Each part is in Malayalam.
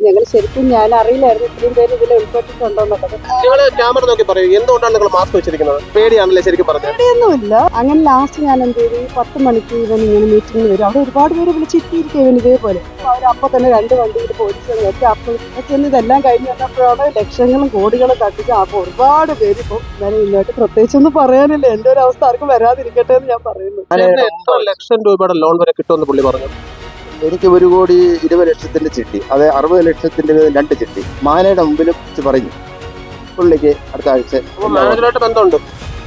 ഞങ്ങൾ ശരിക്കും ഞാൻ അറിയില്ലായിരുന്നു ഇത്രയും പേര് ഇതിൽ ഉൾപ്പെട്ടിട്ടുണ്ടോന്നുള്ളത് നിങ്ങൾ ക്യാമറ നോക്കി പറയൂ എന്തുകൊണ്ടാണ് നിങ്ങൾ മാസ്ക് വെച്ചിരിക്കുന്നത് പേടിയാണല്ലേ ശരിക്കും പറഞ്ഞത് പേടിയൊന്നുമില്ല അങ്ങനെ ലാസ്റ്റ് ഞാൻ എന്ത് ചെയ്തു ഈ പത്ത് മണിക്ക് ഇവൻ ഇങ്ങനെ മീറ്റിംഗിന് വരും അവിടെ ഒരുപാട് പേര് വിളിച്ചിട്ടിരിക്കും ഇവൻ ഇതേപോലെ അപ്പൊ അവരപ്പൊ തന്നെ രണ്ട് വണ്ടിയിൽ പോലീസുകൾ വെച്ച് അപ്പോൾ ചെന്ന് ഇതെല്ലാം കഴിഞ്ഞ് വന്നപ്പോഴാണ് ലക്ഷങ്ങളും കോടികളും തട്ടിച്ച് അപ്പൊ ഒരുപാട് പേര് ഇപ്പം ഞാൻ ഇങ്ങോട്ട് പ്രത്യേകിച്ചൊന്നും പറയാനില്ല എന്റെ ഒരു അവസ്ഥ ആർക്കും വരാതിരിക്കട്ടെ എന്ന് ഞാൻ പറയുന്നു ചേട്ടന് എത്ര ലക്ഷം രൂപയുടെ ലോൺ വരെ കിട്ടുമെന്ന് പുള്ളി പറഞ്ഞു എനിക്ക് ഒരു കോടി ഇരുപത് ലക്ഷത്തിന്റെ ചിട്ടി അത് അറുപത് ലക്ഷത്തിന്റെ വീതം രണ്ട് ചിട്ടി മാനയുടെ മുമ്പിൽ വെച്ച് പറഞ്ഞു പുള്ളിക്ക് അടുത്ത ആഴ്ച അപ്പൊ മാനേജറായിട്ട് ബന്ധമുണ്ട്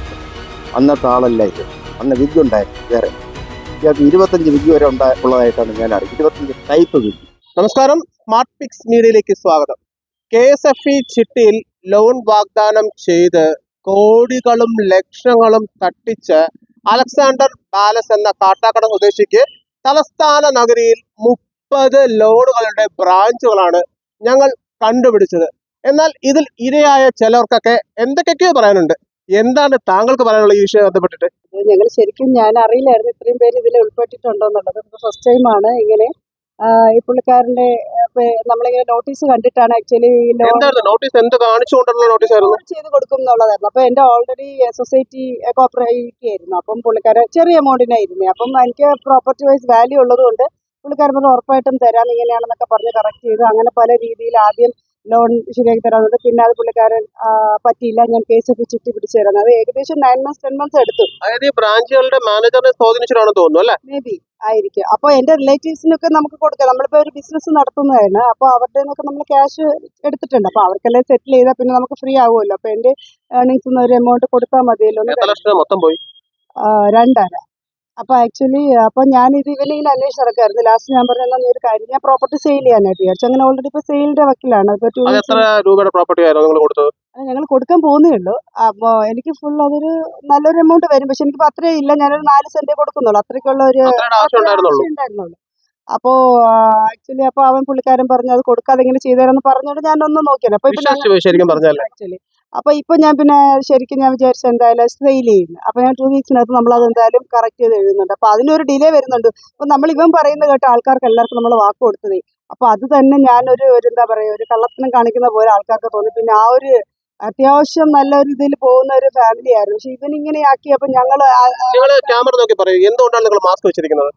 അന്നത്തെ ആളല്ല ഇത് അന്ന് വിഗ് ഉണ്ടായിരുന്നു വേറെ ഇയാൾക്ക് ഇരുപത്തഞ്ച് വിഗ് വരെ ഉണ്ടാ ഉള്ളതായിട്ടാണ് ഞാൻ അറിയാം ഇരുപത്തഞ്ച് ടൈപ്പ് വിഗ് നമസ്കാരം സ്മാർട്ട് പിക്സ് മീഡിയയിലേക്ക് സ്വാഗതം കെ എസ് എഫ് ഇ ചിട്ടിയിൽ ലോൺ വാഗ്ദാനം ചെയ്ത് കോടികളും ലക്ഷങ്ങളും തട്ടിച്ച് അലക്സാണ്ടർ പാലസ് എന്ന കാട്ടാക്കട സ്വദേശിക്ക് തലസ്ഥാന നഗരിയിൽ മുപ്പത് ലോണുകളുടെ ബ്രാഞ്ചുകളാണ് ഞങ്ങൾ കണ്ടുപിടിച്ചത് എന്നാൽ ഇതിൽ ഇരയായ ചിലർക്കൊക്കെ എന്തൊക്കെയൊക്കെയോ പറയാനുണ്ട് എന്താണ് താങ്കൾക്ക് പറയാനുള്ള ഈ വിഷയം ബന്ധപ്പെട്ടിട്ട് ഞങ്ങൾ ശരിക്കും ഞാൻ അറിയില്ലായിരുന്നു ഇത്രയും പേര് ഇതിൽ ഉൾപ്പെട്ടിട്ടുണ്ടോന്നുള്ളത് ഫസ്റ്റ് ടൈമാണ് ഇങ്ങനെ ആ, ഈ പുള്ളിക്കാരന്റെ ആ, പേ- നമ്മളിങ്ങനെ നോട്ടീസ് കണ്ടിട്ടാണ് ആക്ച്വലി ഈ ലോൺ എന്തായിരുന്നു നോട്ടീസ് എന്ത് കാണിച്ചുകൊണ്ടുള്ള നോട്ടീസ് ആയിരുന്നു ലോൺ ചെയ്ത് കൊടുക്കും എന്നുള്ളതായിരുന്നു അപ്പൊ എന്റെ ഓൾറെഡി സൊസൈറ്റി കോപ്പറേറ്റ് ആയിരുന്നു അപ്പം പുള്ളിക്കാരൻ ചെറിയ എമൗണ്ടിനായിരുന്നു അപ്പം എനിക്ക് പ്രോപ്പർട്ടി വൈസ് വാല്യൂ ഉള്ളത് കൊണ്ട് പുള്ളിക്കാരൻ പറഞ്ഞു ഉറപ്പായിട്ടും തരാം ഇങ്ങനെയാണെന്നൊക്കെ പറഞ്ഞ് കറക്റ്റ് ചെയ്തു അങ്ങനെ പല രീതിയിൽ ആദ്യം ലോൺ ശരിയാക്കി തരാറുണ്ട് പിന്നെ അത് പുള്ളിക്കാരൻ ആ, പറ്റിയില്ല ഞാൻ കേസ് ഒക്കെ ചുറ്റി പിടിച്ചു തരുന്നത് അത് ഏകദേശം നയൻ മന്ത്സ് ടെൻ മന്ത്സ് എടുത്തു അതായത് ഈ ബ്രാഞ്ചുകളുടെ മാനേജറിനെ സ്വാധീനിച്ചിട്ടാണെന്ന് തോന്നുന്നു അല്ലെ മേ ബി ആയിരിക്കും അപ്പോൾ എന്റെ റിലേറ്റീവ്സിനൊക്കെ നമുക്ക് കൊടുക്കാം നമ്മളിപ്പോ ഒരു ബിസിനസ് നടത്തുന്നതാണ് അപ്പോൾ അവരുടെ നിന്നൊക്കെ നമ്മൾ ക്യാഷ് എടുത്തിട്ടുണ്ട് അപ്പോൾ അവർക്കെല്ലാം സെറ്റിൽ ചെയ്താൽ പിന്നെ നമുക്ക് ഫ്രീ ആവുമല്ലോ അപ്പോൾ എന്റെ ഏർണിങ്സ് ഒരു എമൗണ്ട് കൊടുത്താൽ മതിയല്ലോ എന്ന് എത്ര ലക്ഷം മൊത്തം പോയി ആ, രണ്ടര അപ്പൊ ആക്ച്വലി അപ്പൊ ഞാൻ ഇത് ഇവനെ ഇങ്ങനെ അന്വേഷിച്ച് നടക്കായിരുന്നു ലാസ്റ്റ് ഞാൻ പറഞ്ഞു എന്നാ നീ ഒരു കാര്യം ഞാൻ പ്രോപ്പർട്ടി സെയിൽ ചെയ്യാനായിട്ട് വിചാരിച്ചു അങ്ങനെ ഓൾറെഡി ഇപ്പൊ സെയിലിന്റെ വക്കിലാണ് ഇപ്പൊ ടു അത് എത്ര രൂപയുടെ പ്രോപ്പർട്ടി ആയിരുന്നു നിങ്ങൾ കൊടുത്തത് ഞങ്ങൾ കൊടുക്കാൻ പോകുന്നേ ഉള്ളൂ അപ്പൊ എനിക്ക് ഫുൾ അതൊരു നല്ലൊരു എമൗണ്ട് വരും പക്ഷെ എനിക്കിപ്പോ അത്രയും ഇല്ല ഞാനൊരു നാല് സെന്റേ കൊടുക്കുന്നുള്ളൂ അത്രയ്ക്കുള്ള ഒരു അത്രയുടെ ആവശ്യം ഉണ്ടായിരുന്നുള്ളൂ ആവശ്യം ഉണ്ടായിരുന്നുള്ളൂ അപ്പോ ആക്ച്വലി അപ്പൊ അവൻ പുള്ളിക്കാരൻ പറഞ്ഞു അത് കൊടുക്കാതെ ഇങ്ങനെ ചെയ്തേരെന്ന് പറഞ്ഞോണ്ട് ഞാൻ ഒന്ന് നോക്കിയത് അപ്പൊ ഇപ്പൊ വിശ്വസിച്ച് പോയി ശരിക്കും പറഞ്ഞല്ലേ ആക്ച്വലി അപ്പൊ ഇപ്പൊ ഞാൻ പിന്നെ ശരിക്കും ഞാൻ വിചാരിച്ചു എന്തായാലും സെയിൽ ചെയ്യുന്നു അപ്പൊ ഞാൻ ടു വീക്സിനകത്ത് നമ്മൾ അത് എന്തായാലും കറക്റ്റ് ചെയ്ത് എഴുതുന്നുണ്ട് അപ്പൊ അതിനൊരു ഡിലേ വരുന്നുണ്ട് അപ്പൊ നമ്മൾ ഇവൻ പറയുന്നത് കേട്ട ആൾക്കാർക്ക് എല്ലാവർക്കും നമ്മൾ വാക്ക് കൊടുത്തതേ അപ്പൊ അത് തന്നെ ഞാനൊരു ഒരു എന്താ പറയാ ഒരു കള്ളത്തനം കാണിക്കുന്ന പോലെ ആൾക്കാർക്ക് തോന്നി പിന്നെ ആ ഒരു അത്യാവശ്യം നല്ലൊരു ഇതിൽ പോകുന്ന ഒരു ഫാമിലി ആയിരുന്നു പക്ഷെ ഇവൻ ഇങ്ങനെ ആക്കിയപ്പോ ഞങ്ങൾ നിങ്ങൾ ക്യാമറ നോക്കി പറയൂ എന്തുകൊണ്ടാണ് നിങ്ങൾ മാസ്ക് വെച്ചിരിക്കുന്നത്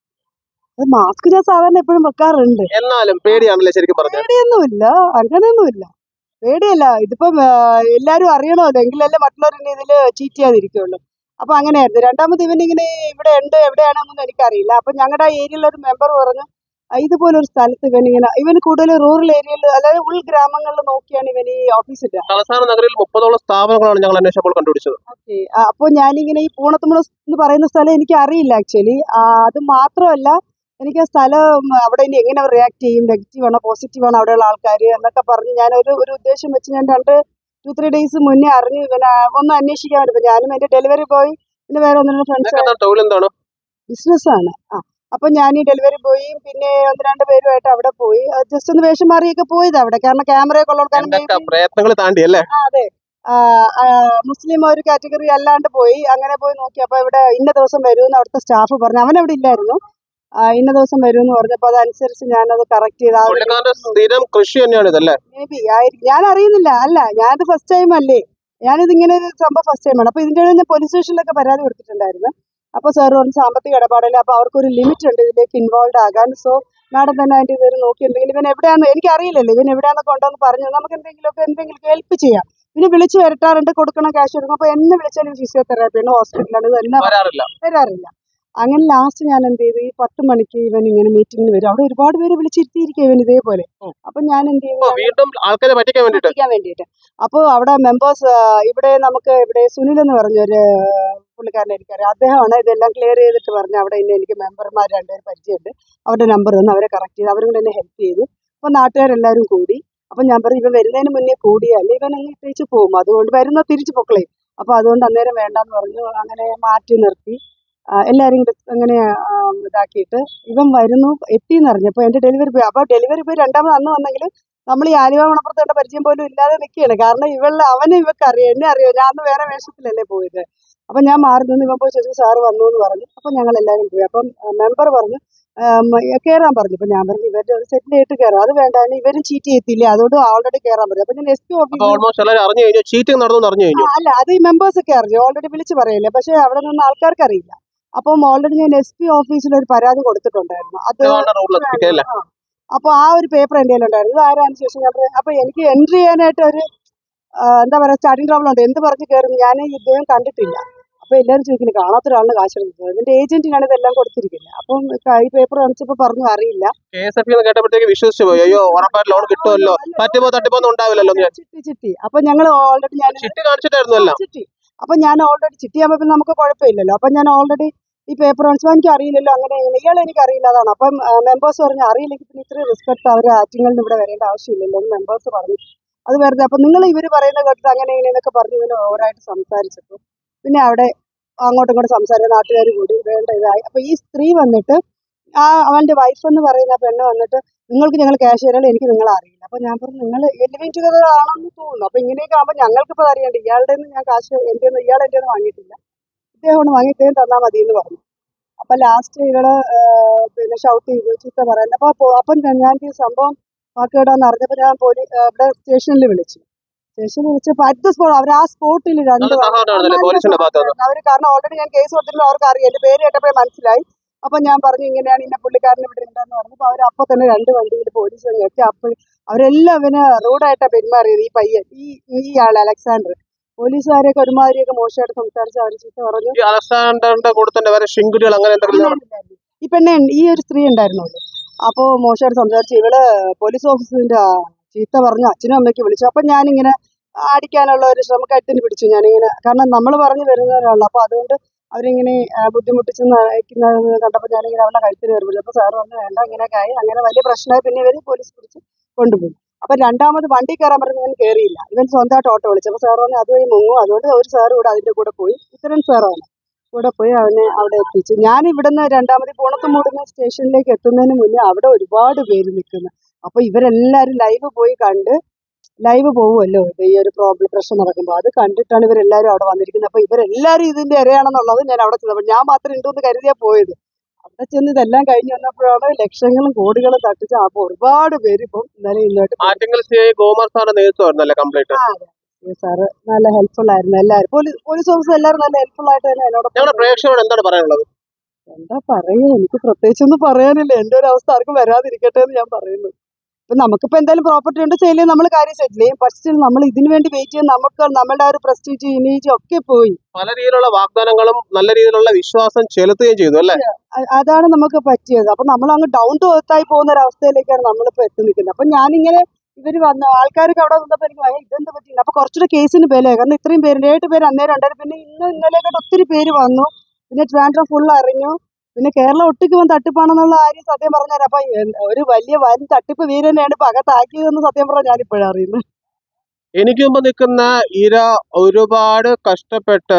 മാസ്ക് ഞാൻ സാധാരണ എപ്പോഴും വെക്കാറുണ്ട് എന്നാലും പേടിയാണല്ലേ ശരിക്കും പറഞ്ഞത് പേടിയൊന്നുമില്ല അങ്ങനെയൊന്നുമില്ല പേടിയല്ല ഇതിപ്പം ആ, എല്ലാരും അറിയണമല്ലോ എങ്കിലല്ലേ മറ്റുള്ളവർ ഇനി ഇതില് ചീറ്റ് ചെയ്യാതിരിക്കുള്ളൂ അപ്പൊ അങ്ങനെയായിരുന്നു രണ്ടാമത് ഇവൻ ഇങ്ങനെ ഇവിടെ ഉണ്ട് എവിടെയാണെന്നൊന്നും എനിക്കറിയില്ല അപ്പൊ ഞങ്ങളുടെ ഏരിയയിലെ ഒരു മെമ്പർ പറഞ്ഞു "ആ, ഇതുപോലെ ഒരു സ്ഥലത്ത് ഇവൻ ഇങ്ങനെ ഇവൻ കൂടുതൽ റൂറൽ ഏരിയയിൽ അതായത് ഉൾഗ്രാമങ്ങളിൽ നോക്കിയാണ് ഇവൻ ഈ ഓഫീസിന്റെ തലസ്ഥാന നഗരിൽ മുപ്പതോളം സ്ഥാപനങ്ങളാണ് ഞങ്ങൾ അന്വേഷിച്ചപ്പോൾ കണ്ടുപിടിച്ചത് ഓക്കെ അപ്പോൾ ഞാനിങ്ങനെ ഈ പൂണത്തുമുള എന്ന് പറയുന്ന സ്ഥലം എനിക്ക് അറിയില്ല ആക്ച്വലി അത് മാത്രമല്ല എനിക്ക് ആ സ്ഥലം അവിടെ ഇനി എങ്ങനെ റിയാക്ട് ചെയ്യും നെഗറ്റീവ് ആണോ പോസിറ്റീവ് ആണോ അവിടെയുള്ള ആൾക്കാർ എന്നൊക്കെ പറഞ്ഞ് ഞാൻ ഒരു ഒരു ഉദ്ദേശം വെച്ച് ഞാൻ രണ്ട് ടു ത്രീ ഡേയ്സ് മുന്നേ അറിഞ്ഞു ഇവനെ ഒന്ന് അന്വേഷിക്കാൻ വേണ്ടി പോയി. ഞാനും എൻ്റെ ഡെലിവറി ബോയ് പിന്നെ വേറെ ഒന്ന് രണ്ട് ഫ്രണ്ട്സ് നിങ്ങൾക്ക് എന്താണ് തൊഴിൽ എന്താണ് ബിസിനസ്സാണ് ആ അപ്പൊ ഞാൻ ഈ ഡെലിവറി പോയി പിന്നെ ഒന്ന് രണ്ട് പേരുമായിട്ട് അവിടെ പോയി ജസ്റ്റ് ഒന്ന് വേഷം മാറിയൊക്കെ പോയത് അവിടെ കാരണം ക്യാമറയൊക്കെ ഉള്ള എന്തൊക്കെ പ്രയത്നങ്ങൾ താണ്ടി അല്ലേ ആ, അതെ ആ, ആ, മുസ്ലിം ഒരു കാറ്റഗറി അല്ലാണ്ട് പോയി അങ്ങനെ പോയി നോക്കി അപ്പൊ ഇവിടെ ഇന്ന ദിവസം വരുമെന്ന് അവിടുത്തെ സ്റ്റാഫ് പറഞ്ഞു അവൻ അവിടെ ഇല്ലായിരുന്നു ആ, ഇന്ന ദിവസം വരുമെന്ന് പറഞ്ഞപ്പോ അതനുസരിച്ച് ഞാനത് കറക്റ്റ് ചെയ്ത് ആ ഒരു പുള്ളിക്കാരന്റെ സ്ഥിരം കൃഷി തന്നെയാണ് ഇതല്ലേ മേ ബി ആയിരിക്കും ഞാൻ അറിയുന്നില്ല അല്ല ഞാനത് ഫസ്റ്റ് ടൈം അല്ലേ ഞാനിത് ഇങ്ങനെ ഒരു സംഭവം ഫസ്റ്റ് ടൈമാണ് അപ്പൊ ഇതിന്റെ ഇടയിൽ ഞാൻ പോലീസ് സ്റ്റേഷനിലൊക്കെ പരാതി കൊടുത്തിട്ടുണ്ടായിരുന്നു അപ്പൊ സാർ പറഞ്ഞു സാമ്പത്തിക ഇടപാടില്ല അപ്പൊ അവർക്കൊരു ലിമിറ്റ് ഉണ്ട് ഇതിലേക്ക് ഇൻവോൾവ് ആകാൻ സോ മാഡം തന്നെ അതിന്റെ ഇതൊരു നോക്കിയിട്ടുണ്ടെങ്കിൽ ഇവൻ എവിടെയാണെന്ന് എനിക്ക് അറിയില്ലല്ലോ ഇവൻ എവിടെയാണെന്നൊക്കെ ഉണ്ടോന്ന് പറഞ്ഞു നമുക്ക് എന്തെങ്കിലുമൊക്കെ എന്തെങ്കിലും ഹെൽപ്പ് ചെയ്യാം പിന്നെ വിളിച്ചു വരട്ടാറുണ്ട് കൊടുക്കണം ക്യാഷ് കൊടുക്കും അപ്പൊ എന്നെ വിളിച്ചാലും ഫിസിയോതെറാപ്പിയാണ് ഹോസ്പിറ്റലാണ് ഇത് എന്നെ വരാറില്ല വരാറില്ല അങ്ങനെ ലാസ്റ്റ് ഞാൻ എന്ത് ചെയ്തു ഈ പത്ത് മണിക്ക് ഇവൻ ഇങ്ങനെ മീറ്റിംഗിന് വരും അവിടെ ഒരുപാട് പേര് വിളിച്ചിരുത്തിയിരിക്കും ഇവൻ ഇതേപോലെ ഉം. അപ്പൊ ഞാൻ എന്ത് അപ്പൊ ചെയ്തു വീണ്ടും ആൾക്കാരെ പറ്റിക്കാൻ വേണ്ടിട്ട് എത്തിക്കാൻ വേണ്ടിയിട്ട് അപ്പോൾ അവിടെ മെമ്പേഴ്സ് ഇവിടെ നമുക്ക് ഇവിടെ സുനിൽ എന്ന് പറഞ്ഞൊരു പുള്ളിക്കാരനെ എനിക്കറിയാം അദ്ദേഹമാണ് ഇതെല്ലാം ക്ലിയർ ചെയ്തിട്ട് പറഞ്ഞു അവിടെ ഇന്ന് എനിക്ക് മെമ്പർമാർ രണ്ടുപേർ പരിചയമുണ്ട് അവരുടെ നമ്പർ തന്നു അവരെ കറക്റ്റ് ചെയ്തു അവരും കൂടെ എന്നെ ഹെൽപ്പ് ചെയ്തു അപ്പോൾ നാട്ടുകാരെല്ലാവരും കൂടി അപ്പം ഞാൻ പറഞ്ഞു ഇവൻ വരുന്നതിന് മുന്നേ കൂടിയാൽ ഇവൻ അങ്ങ് ഇട്ടേച്ച് പോകും അതുകൊണ്ട് വരുന്ന തിരിച്ചു പൊക്കളയും അപ്പോൾ അതുകൊണ്ട് അന്നേരം വേണ്ടാന്ന് പറഞ്ഞു അങ്ങനെ മാറ്റി നിർത്തി ആ, എല്ലാവരും കൂടെ അങ്ങനെ ആ, ഇതാക്കിയിട്ട് ഇവൻ വരുന്നു എത്തി എന്ന് അറിഞ്ഞപ്പോൾ എൻ്റെ ഡെലിവറി ബോയ് അപ്പോൾ ഡെലിവറി ബോയ് രണ്ടാമത് അന്ന് വന്നെങ്കിലും നമ്മൾ ഈ ആലുവ മണപ്പുറത്തേണ്ട പരിചയം പോലും ഇല്ലാതെ നിൽക്കുകയാണ് കാരണം ഇവളുടെ അവനെ ഇവക്ക് അറിയാം എന്നെ അറിയാം ഞാൻ അന്ന് വേറെ വേഷത്തിലല്ലേ പോയത് അപ്പം ഞാൻ മാറി നിന്ന് ഇവൻ പോയി ചോദിച്ചു സാറ് വന്നു എന്ന് പറഞ്ഞു അപ്പം ഞങ്ങൾ എല്ലാവരും പോയി അപ്പം മെമ്പർ പറഞ്ഞു കയറാൻ പറഞ്ഞു അപ്പൊ ഞാൻ പറഞ്ഞു ഇവരുടെ ഒരു സെറ്റിലായിട്ട് കയറാം അത് വേണ്ടാണ് ഇവരും ചീറ്റ് ചെയ്യത്തില്ലേ അതുകൊണ്ട് ഓൾറെഡി കയറാൻ പറഞ്ഞു അപ്പൊ ഞാൻ എസ് പി അപ്പൊ ഓഫീസിൽ ഓൾമോസ്റ്റ് എല്ലാവരും അറിഞ്ഞു കഴിഞ്ഞു ചീറ്റിംഗ് നടന്നു അറിഞ്ഞു കഴിഞ്ഞു അല്ല അത് ഈ മെമ്പേഴ്സ് ഒക്കെ അറിഞ്ഞു ഓൾറെഡി വിളിച്ച് പറയില്ലേ പക്ഷെ അവിടെ നിന്ന് ആൾക്കാർക്ക് അറിയില്ല അപ്പം ഓൾറെഡി ഞാൻ എസ് പി ഓഫീസിൽ ഒരു പരാതി കൊടുത്തിട്ടുണ്ടായിരുന്നു അത് റൂളിലൊക്കെ അല്ലേ ആ. അപ്പൊ ആ ഒരു പേപ്പർ എന്റെ കയ്യിലുണ്ടായിരുന്നു ഇത് ആരാന്ന് ശേഷം ഞാൻ പറഞ്ഞു, അപ്പൊ എനിക്ക് എൻട്രി ചെയ്യാനായിട്ട് ഒരു ആ, എന്താ പറയാ സ്റ്റാർട്ടിംഗ് ട്രബിൾ ഉണ്ട് എന്ത് പറഞ്ഞ് കയറും ഞാൻ ഇദ്ദേഹം കണ്ടിട്ടില്ല അപ്പൊ എല്ലാവരും ചോദിക്കുന്നത് കാണാത്ത ഒരാളിന് കാശ് എടുക്കുന്നത് ഇതിന്റെ ഏജന്റിനാണ് ഇതെല്ലാം കൊടുത്തിരിക്കുന്നത് അപ്പം ഈ പേപ്പർ കാണിച്ചപ്പോ പറഞ്ഞു അറിയില്ല കെ എസ് എഫ് എന്ന് കേട്ടപ്പോഴത്തേക്ക് വിശ്വസിച്ചു പോയി അയ്യോ ഉറപ്പായിട്ട് ലോൺ കിട്ടുമല്ലോ തട്ടിപ്പോ തട്ടിപ്പോ ഒന്നും ഉണ്ടാവില്ലല്ലോ എന്ന് വിചാരിച്ചു. ചിട്ടി ചിട്ടി അപ്പൊ ഞങ്ങൾ ഓൾറെഡി ഞാൻ ചിട്ടി കാണിച്ചിട്ടായിരുന്നു എല്ലാം ചിട്ടി അപ്പൊ ഞാൻ ഓൾറെഡി ചിട്ടി ആകുമ്പോ പിന്നെ നമുക്ക് കുഴപ്പമില്ലല്ലോ അപ്പൊ ഞാൻ ഓൾറെഡി ഈ പേപ്പർ കാണിച്ചപ്പോൾ എനിക്ക് അറിയില്ലല്ലോ അങ്ങനെ ഇങ്ങനെ ഇയാൾ എനിക്ക് അറിയില്ല അതാണ് അപ്പം മെമ്പേഴ്സ് പറഞ്ഞു അറിയില്ലെങ്കിൽ പിന്നെ ഇത്രയും റിസ്ക് എടുത്ത് അവർ ആറ്റിങ്ങളിൽ ഇവിടെ വരേണ്ട ആവശ്യമില്ലല്ലോ എന്ന് മെമ്പേഴ്സ് പറഞ്ഞു അത് വെറുതെ അപ്പൊ നിങ്ങൾ ഇവർ പറയുന്നത് കേട്ടിട്ട് അങ്ങനെ ഇങ്ങനെ എന്നൊക്കെ പറഞ്ഞ് ഇങ്ങനെ ഓവറായിട്ട് സംസാരിച്ചപ്പോൾ പിന്നെ അവിടെ അങ്ങോട്ടും ഇങ്ങോട്ടും സംസാരിച്ച നാട്ടുകാർ കൂടി വേണ്ട ഇതായി അപ്പൊ ഈ സ്ത്രീ വന്നിട്ട് ആ അവന്റെ വൈഫ് എന്ന് പറയുന്ന പെണ്ണ് വന്നിട്ട് നിങ്ങൾക്ക് ഞങ്ങൾ ക്യാഷ് തരാൻ എനിക്ക് നിങ്ങളെ അറിയില്ല അപ്പൊ ഞാൻ പറഞ്ഞു നിങ്ങൾ ലിവിങ് ടുഗദർ ആണെന്ന് തോന്നുന്നു അപ്പൊ ഇങ്ങനെയൊക്കെ ആകുമ്പോൾ ഞങ്ങൾക്ക് ഇപ്പൊ അറിയണ്ട ഇയാളുടെ നിന്ന് ഞാൻ കാശ് എന്റെ നിന്ന് ഇയാൾ എന്റെ വാങ്ങിയിട്ടില്ല ഇദ്ദേഹമാണ് വാങ്ങി ഇദ്ദേഹം തന്നാൽ മതി എന്ന് പറഞ്ഞു അപ്പൊ ലാസ്റ്റ് ഇവള് ആ, പിന്നെ ഷൗട്ട് ചെയ്തു ചീത്ത പറയാൻ അപ്പൊ പോ- അപ്പം ഞാൻ ഞാൻ ഈ സംഭവം വാക്കേടാന്ന് അറിഞ്ഞപ്പോ ഞാൻ പോലീസ് ഇവിടെ സ്റ്റേഷനിൽ വിളിച്ചു സ്റ്റേഷനിൽ വിളിച്ചപ്പോ അറ്റ് ദ സ്പോട്ട് അവർ ആ സ്പോട്ടിൽ രണ്ട് നല്ല സഹകരണമാണല്ലേ പോലീസിന്റെ ഭാഗത്ത് നിന്ന് അവർ കാരണം ഓൾറെഡി ഞാൻ കേസ് കൊടുത്തിട്ടുള്ള അവർക്ക് അറിയാം എന്റെ പേര് കേട്ടപ്പോഴേ മനസ്സിലായി അപ്പൊ ഞാൻ പറഞ്ഞു ഇങ്ങനെയാണ് ഇന്ന പുള്ളിക്കാരൻ ഇവിടെ ഉണ്ടെന്ന് പറഞ്ഞപ്പോ അവർ അപ്പൊ തന്നെ രണ്ട് വണ്ടിയിൽ പോലീസ് എത്തി അപ്പോൾ അവരെല്ലാം ഇവന് റൂഡായിട്ടാ പെരുമാറിയത് ഈ പയ്യൻ ഈ ഈ ആൾ അലക്സാണ്ടർ പോലീസുകാരെയൊക്കെ ഒരുമാതിരിയൊക്കെ മോശമായിട്ട് സംസാരിച്ച് അവർ ചീത്ത പറഞ്ഞു ഈ അലക്സാണ്ടറിന്റെ കൂടെ തന്നെ വേറെ ശിങ്കുടികൾ അങ്ങനെ എന്തെങ്കിലും ഉണ്ടായിരുന്നു. ഈ പെണ്ണെ ഈ ഒരു സ്ത്രീ ഉണ്ടായിരുന്നുള്ളൂ അപ്പോ മോശമായിട്ട് സംസാരിച്ച് ഇവള് പോലീസ് ഓഫീസിന്റെ ചീത്ത പറഞ്ഞു അച്ഛനും അമ്മയ്ക്ക് വിളിച്ചു അപ്പൊ ഞാനിങ്ങനെ അടിക്കാനുള്ള ഒരു ശ്രമം കഴുത്തിന് പിടിച്ചു ഞാനിങ്ങനെ കാരണം നമ്മൾ പറഞ്ഞു വരുന്നവരാണല്ലോ അപ്പൊ അതുകൊണ്ട് അവരിങ്ങനെ ആ, ബുദ്ധിമുട്ടിച്ച് നയിക്കുന്നത് കണ്ടപ്പോൾ ഞാനിങ്ങനെ അവരുടെ കഴുത്തിന് കയറി പിടിച്ചു അപ്പൊ സാറ് പറഞ്ഞു വേണ്ട ഇങ്ങനെയൊക്കെ ആയി അങ്ങനെ വലിയ പ്രശ്നമായി പിന്നെ ഇവര് പോലീസ് പിടിച്ച് കൊണ്ടുപോയി അപ്പൊ രണ്ടാമത് വണ്ടി കയറാൻ പറഞ്ഞ് ഇവൻ കയറിയില്ല ഇവൻ സ്വന്തമായിട്ട് ഓട്ടോ വിളിച്ചു അപ്പൊ സാർ പറഞ്ഞു അതുവഴി മുങ്ങും അതുകൊണ്ട് ഒരു സാർ കൂടെ അതിന്റെ കൂടെ പോയി ഇത്തരം സാറാണ് കൂടെ പോയി അവനെ അവിടെ എത്തിച്ചു ഞാൻ ഇവിടുന്ന് രണ്ടാമത് പൂണത്തുമൂടുന്ന സ്റ്റേഷനിലേക്ക് എത്തുന്നതിന് മുന്നേ അവിടെ ഒരുപാട് പേര് നിൽക്കുന്നു അപ്പൊ ഇവരെല്ലാരും ലൈവ് പോയി കണ്ട് ലൈവ് പോവുമല്ലോ ഇത് ഈ ഒരു പ്രോബ്ലം പ്രശ്നം നടക്കുമ്പോൾ അത് കണ്ടിട്ടാണ് ഇവരെല്ലാരും അവിടെ വന്നിരിക്കുന്നത് അപ്പൊ ഇവരെല്ലാരും ഇതിന്റെ ഇരയാണെന്നുള്ളത് ഞാൻ അവിടെ ചെന്നപ്പോൾ ഞാൻ മാത്രം ഉണ്ടെന്ന് കരുതിയാ പോയത് അവിടെ ചെന്ന് ഇതെല്ലാം കഴിഞ്ഞ് വന്നപ്പോഴാണ് ലക്ഷങ്ങളും കോടികളും തട്ടിച്ച് അപ്പൊ ഒരുപാട് പേര് ഇപ്പം ഇന്നലെ ഇന്നോട്ട് ആറ്റിങ്ങൽ സി ഐ ഗോമാർ സാറിന്റെ നേതൃത്വമായിരുന്നല്ലേ കംപ്ലീറ്റ് സാറ് നല്ല ഹെൽപ്ഫുൾ ആയിരുന്നു എല്ലാവരും പോലീസ് പോലീസ് ഓഫീസർ എല്ലാവരും നല്ല ഹെൽപ്ഫുൾ ആയിട്ട് തന്നെ എന്നോട് ഞങ്ങളുടെ പ്രേക്ഷകരോട് എന്താണ് പറയാനുള്ളത് എന്താ പറയാ എനിക്ക് പ്രത്യേകിച്ചൊന്നും പറയാനില്ല എന്റെ ഒരു അവസ്ഥ ആർക്കും വരാതിരിക്കട്ടെ എന്ന് ഞാൻ പറയുന്നു ഇപ്പൊ നമുക്കിപ്പോ എന്തായാലും പ്രോപ്പർട്ടി ഉണ്ട് സെയിൽ ചെയ്യും നമ്മൾ കാര്യം സെറ്റിൽ ചെയ്യും പക്ഷേ നമ്മൾ ഇതിനു വേണ്ടി വെയിറ്റ് ചെയ്യും നമുക്ക് നമ്മളുടെ ആ ഒരു പ്രസ്റ്റീജ് ഇമേജ് ഒക്കെ പോയി പല രീതിയിലുള്ള വാഗ്ദാനങ്ങളും നല്ല രീതിയിലുള്ള വിശ്വാസം ചെലുത്തുകയും ചെയ്തു അല്ലേ അ- അതാണ് നമുക്ക് പറ്റിയത് അപ്പൊ നമ്മൾ അങ്ങ് ഡൗൺ ടു എർത്തായി പോകുന്ന ഒരു അവസ്ഥയിലേക്കാണ് നമ്മളിപ്പോ എത്തി നിൽക്കുന്നത് അപ്പൊ ഞാനിങ്ങനെ ഇവര് വന്ന ആൾക്കാർക്ക് അവിടെ വന്നപ്പോ എനിക്ക് ഭയ- ഇതെന്ത് പറ്റിയില്ല അപ്പൊ കുറച്ചുകൂടെ കേസിന് വില കാരണം ഇത്രയും പേര് ഏഴ് പേര് അന്നേരം ഉണ്ടായിരുന്നു പിന്നെ ഇന്നും ഇന്നലെയൊക്കെ ഒത്തിരി പേര് വന്നു പിന്നെ ട്രാൻഡ്രം ഫുൾ അറിഞ്ഞു പിന്നെ കേരളം ഒട്ടിക്ക് വന്ന് തട്ടിപ്പാണെന്നുള്ള കാര്യം സത്യം പറഞ്ഞാൽ അപ്പൊ എൻ- ഒരു വലിയ വൻ തട്ടിപ്പ് വീരനെയാണ് ഇപ്പൊ അകത്താക്കിയതെന്ന് സത്യം പറഞ്ഞാൽ ഞാനിപ്പോഴാണ് അറിയുന്നത് എനിക്ക് മുമ്പ് നിൽക്കുന്ന ഇര ഒരുപാട് കഷ്ടപ്പെട്ട്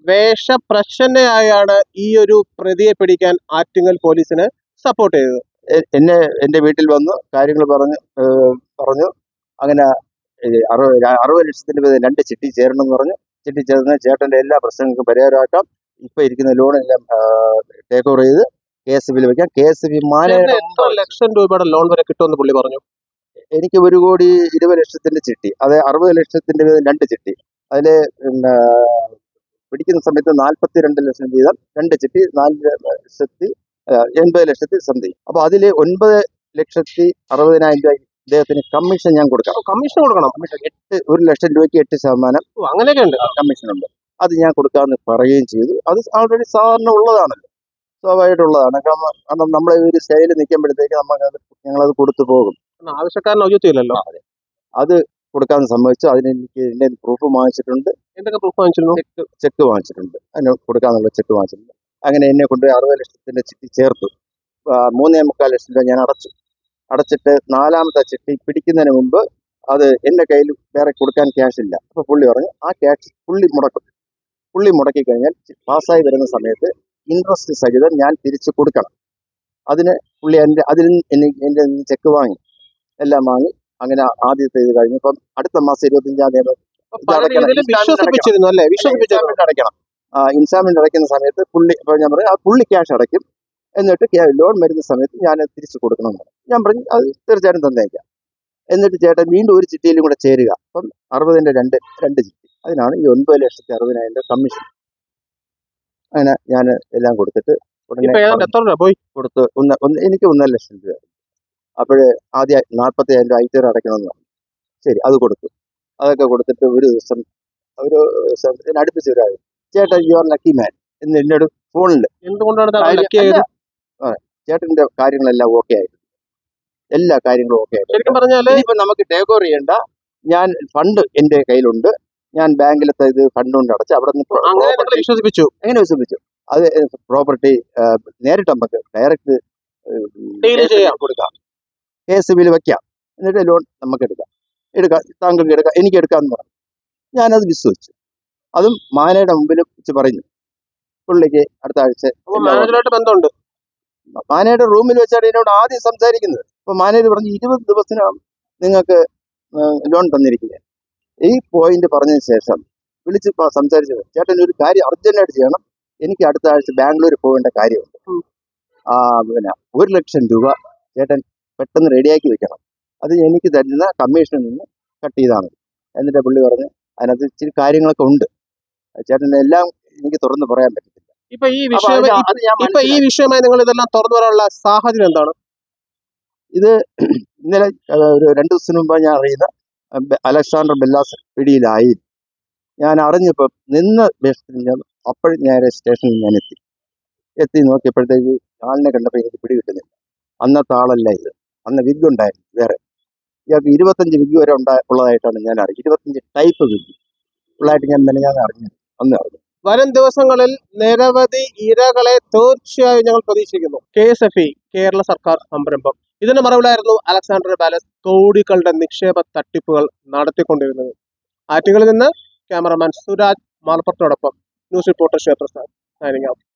വേഷപ്രച്ഛന്നയായാണ് ഈ ഒരു പ്രതിയെ പിടിക്കാൻ ആറ്റിങ്ങൽ പോലീസിന് സപ്പോർട്ട് ചെയ്തത് എ- എന്നെ എൻ്റെ വീട്ടിൽ വന്ന് കാര്യങ്ങൾ പറഞ്ഞ് ഏഹ് പറഞ്ഞു അങ്ങനെ ഏഹ് അറുപത് ര- അറുപത് ലക്ഷത്തിന്റെ പേര് രണ്ട് ചിട്ടി ചേരണം എന്ന് പറഞ്ഞു ചിട്ടി ചേർന്ന് ചേട്ടന്റെ എല്ലാ പ്രശ്നങ്ങൾക്കും പരിഹാരമാക്കാം ഇപ്പൊ ഇരിക്കുന്ന ലോണെല്ലാം ടേക്ക് ഓവർ ചെയ്ത് കെ എസ് ബിയിൽ വെക്കാം കെ എസ് ബി ചേട്ടന് എത്ര ലക്ഷം രൂപയുടെ ലോൺ വരെ കിട്ടുമെന്ന് പുള്ളി പറഞ്ഞു എനിക്ക് ഒരു കോടി ഇരുപത് ലക്ഷത്തിന്റെ ചിട്ടി അത് അറുപത് ലക്ഷത്തിന്റെ വീതം രണ്ട് ചിട്ടി അതില് പിന്നെ പിടിക്കുന്ന സമയത്ത് നാൽപ്പത്തി രണ്ട് ലക്ഷം വീതം രണ്ട് ചിട്ടി നാല് ലക്ഷത്തി ആ, എൺപത് ലക്ഷത്തി സംതിങ് അപ്പൊ അതില് ഒൻപത് ലക്ഷത്തി അറുപതിനായിരം രൂപ ഇദ്ദേഹത്തിന് കമ്മീഷൻ ഞാൻ കൊടുക്കണം കമ്മീഷൻ കൊടുക്കണം കമ്മീഷൻ എട്ട് ഒരു ലക്ഷം രൂപയ്ക്ക് എട്ട് ശതമാനം ഓ, അങ്ങനെയൊക്കെ ഉണ്ട് കമ്മീഷൻ ഉണ്ട് അത് ഞാൻ കൊടുക്കാമെന്ന് പറയുകയും ചെയ്തു അത് ആൾറെഡി സാധാരണ ഉള്ളതാണല്ലോ സ്വാഭാവികമായിട്ടുള്ളതാണ് കാരണം കാരണം നമ്മളെ ഒരു സ്റ്റൈലിൽ നിൽക്കുമ്പോഴത്തേക്ക് നമുക്ക് ഞങ്ങളത് കൊടുത്തു പോകും ആവശ്യക്കാരന് ഔചിത്യമില്ലല്ലോ അത് കൊടുക്കാൻ സമ്മതിച്ചു അതിന് എനിക്ക് എൻ്റെ പ്രൂഫ് വാങ്ങിച്ചിട്ടുണ്ട് എന്തൊക്കെ പ്രൂഫ് വാങ്ങിച്ചിരുന്നു ചെക്ക് ചെക്ക് വാങ്ങിച്ചിട്ടുണ്ട് അതിന് കൊടുക്കാന്നുള്ള ചെക്ക് വാങ്ങിച്ചിട്ടുണ്ട് അങ്ങനെ എന്നെ കൊണ്ട് അറുപത് ലക്ഷത്തിന്റെ ചിട്ടി ചേർത്തു ആ, മൂന്നേ മുക്കാൽ ലക്ഷം രൂപ ഞാൻ അടച്ചു അടച്ചിട്ട് നാലാമത്തെ ചിട്ടി പിടിക്കുന്നതിന് മുമ്പ് അത് എൻ്റെ കയ്യിൽ വേറെ കൊടുക്കാൻ ക്യാഷ് ഇല്ല അപ്പൊ പുള്ളി പറഞ്ഞു ആ ക്യാഷ് പുള്ളി മുടക്കും പുള്ളി മുടക്കി കഴിഞ്ഞാൽ പാസ്സായി വരുന്ന സമയത്ത് ഇൻട്രസ്റ്റ് സഹിതം ഞാൻ തിരിച്ചു കൊടുക്കണം അതിന് പുള്ളി എൻ്റെ അതിൽ നിന്ന് എനിക്ക് എൻ്റെ ചെക്ക് വാങ്ങി എല്ലാം വാങ്ങി അങ്ങനെ ആദ്യത്തെ ഇത് കഴിഞ്ഞു ഇപ്പം അടുത്ത മാസം ഇരുപത്തിയഞ്ചാം തീയതി അപ്പൊ പല ഇതടയ്ക്കണം. രീതിയിൽ ഇൻസ്റ്റാൾമെന്റ് വിശ്വസിപ്പിച്ചിരുന്നു അല്ലേ വിശ്വസിപ്പിച്ചിരുന്നു ഇൻസ്റ്റാൾമെന്റ് അടയ്ക്കണം ആ, ഇൻസ്റ്റാൾമെന്റ് അടയ്ക്കുന്ന സമയത്ത് പുള്ളി ഇപ്പൊ ഞാൻ പറയും ആ പുള്ളി ക്യാഷ് അടയ്ക്കും എന്നിട്ട് കേ- ലോൺ വരുന്ന സമയത്ത് ഞാൻ അത് തിരിച്ചു കൊടുക്കണമെന്ന് പറഞ്ഞു. ഞാൻ പറഞ്ഞു അത് തീർച്ചയായിട്ടും തന്നേക്കാം എന്നിട്ട് ചേട്ടൻ വീണ്ടും ഒരു ചിട്ടിയിലും കൂടെ ചേരുക അപ്പം അറുപതിന്റെ രണ്ട് രണ്ട് ചിട്ടി അതിനാണ് ഈ ഒൻപത് ലക്ഷത്തി അറുപതിനായിരം രൂപ കമ്മീഷൻ അങ്ങനെ ഞാൻ എല്ലാം കൊടുത്തിട്ട് ഉടനെ ഇപ്പൊ ഏതാണ്ട് എത്ര രൂപ പോയി കൊടുത്ത് ഒന്ന് ഒന്ന് എനിക്ക് ഒന്നര ലക്ഷം രൂപ അപ്പോൾ ആദ്യം നാൽപ്പത്തി അയ്യായിരം രൂപ ഐറ്റർ അടയ്ക്കണമെന്ന് പറഞ്ഞു ശരി അത് കൊടുത്തു അതൊക്കെ കൊടുത്തിട്ട് ഒരു ദിവസം ഒരു ദിവസം ഇതിന് അടുപ്പിച്ച് ഒരാൾ ചേട്ടൻ യു ആർ ലക്കി മാൻ എന്ന് എന്നോട് ഫോണിൽ എന്തുകൊണ്ടാണ് താങ്കൾ ലക്കി ആയത് ചേട്ടന്റെ കാര്യങ്ങളെല്ലാം ഓക്കെ ആയിരുന്നു എല്ലാ കാര്യങ്ങളും ഓക്കെ ആയിരുന്നു ശരിക്കും പറഞ്ഞാല് ഇനിയിപ്പോ നമുക്ക് ടേക്ക് ഓവർ ചെയ്യണ്ട ഞാൻ ഫണ്ട് എന്റെ കയ്യിലുണ്ട് ഞാൻ ബാങ്കിലത്തെ ഇത് ഫണ്ട് കൊണ്ട് അടച്ച് അവിടെ അങ്ങനെ നിങ്ങൾ നിന്ന് വിശ്വസിപ്പിച്ചു എങ്ങനെ വിശ്വസിച്ചു അത് പ്രോപ്പർട്ടി നേരിട്ട് നമുക്ക് ഡയറക്റ്റ് Deal ചെയ്യാം. കൊടുക്കാം കെ എസ് ബിയിൽ വെക്കാം എന്നിട്ട് ലോൺ നമുക്ക് എടുക്കാം എടുക്കാം താങ്കൾക്ക് എടുക്കാം എനിക്ക് എടുക്കാമെന്ന് പറഞ്ഞു ഞാനത് വിശ്വസിച്ചു അതും മാനയുടെ മുമ്പിൽ വെച്ച് പറഞ്ഞു പുള്ളിക്ക് അടുത്ത ആഴ്ച അപ്പൊ എല്ലാം മാനേജറുമായിട്ട് ബന്ധമുണ്ട് മാനയുടെ റൂമിൽ വെച്ചാണ് എന്നോട് ആദ്യം സംസാരിക്കുന്നത് അപ്പൊ മാനേജർ പറഞ്ഞു ഇരുപത് ദിവസത്തിനകം നിങ്ങൾക്ക് ലോൺ തന്നിരിക്കുക ഈ പോയിന്റ് പറഞ്ഞതിന് ശേഷം വിളിച്ച് പ- സംസാരിച്ചത് ചേട്ടൻ ഒരു കാര്യം അർജന്റായിട്ട് ചെയ്യണം എനിക്ക് അടുത്ത ആഴ്ച ബാംഗ്ലൂർ പോകേണ്ട കാര്യമുണ്ട് ഉം. ആ പിന്നെ ഒരു ലക്ഷം രൂപ ചേട്ടൻ പെട്ടെന്ന് റെഡിയാക്കി വെക്കണം അത് എനിക്ക് തരുന്ന കമ്മീഷനിൽ നിന്ന് കട്ട് ചെയ്താണ് എന്നിട്ട് പുള്ളി പറഞ്ഞു അതിനകത്ത് ഇച്ചിരി കാര്യങ്ങളൊക്കെ ഉണ്ട് ചേട്ടൻ എല്ലാം എനിക്ക് തുറന്ന് പറയാൻ പറ്റത്തില്ല ഇപ്പൊ ഈ അപ്പൊ വിഷയം അത് അത് ഞാൻ ഇപ്പൊ ഈ വിഷയമായി നിങ്ങൾ ഇതെല്ലാം തുറന്നു വരാനുള്ള സാഹചര്യം എന്താണ് ഇന്നലെ ആ, ഒരു രണ്ട് ദിവസത്തിന് മുമ്പ് ഞാൻ അറിയുന്ന ആ, ബെ- അലക്സാണ്ടർ ബെല്ലാസ് പിടിയിലായി ഞാൻ അറിഞ്ഞപ്പോൾ നിന്ന വേഷത്തിൽ ഞാൻ അപ്പോഴും നേരെ സ്റ്റേഷനിൽ ഞാൻ എത്തി എത്തി നോക്കിയപ്പോഴത്തേക്ക് ആളിനെ കണ്ടപ്പോൾ എനിക്ക് പിടി കിട്ടുന്നില്ല അന്നത്തെ ആളല്ല ഇത് അന്ന് വിഗ് ഉണ്ടായിരുന്നു വേറെ ഇയാൾക്ക് ഇരുപത്തഞ്ച് വിഗ് വരെ ഉണ്ടാ ഉള്ളതായിട്ടാണ് ഞാൻ അറിയുന്നത് ഇരുപത്തഞ്ച് ടൈപ്പ് വിഗ് ഉള്ളതായിട്ട് ഞാൻ മെനഞ്ഞാന്ന് അറിഞ്ഞു അന്ന് അറിഞ്ഞു വരും ദിവസങ്ങളിൽ നിരവധി ഇരകളെ തീർച്ചയായും ഞങ്ങൾ പ്രതീക്ഷിക്കുന്നു K S F E Kerala സർക്കാർ സംരംഭം ഇതിന്റെ മറവിലായിരുന്നു അലക്സാണ്ടർ ബാലസ് കോടികളുടെ നിക്ഷേപ തട്ടിപ്പുകൾ നടത്തിക്കൊണ്ടിരുന്നത് ആറ്റുകളിൽ നിന്ന് ക്യാമറമാൻ സുരാജ് മാലപ്പുറത്തോടൊപ്പം news reporter Sivaprasad signing out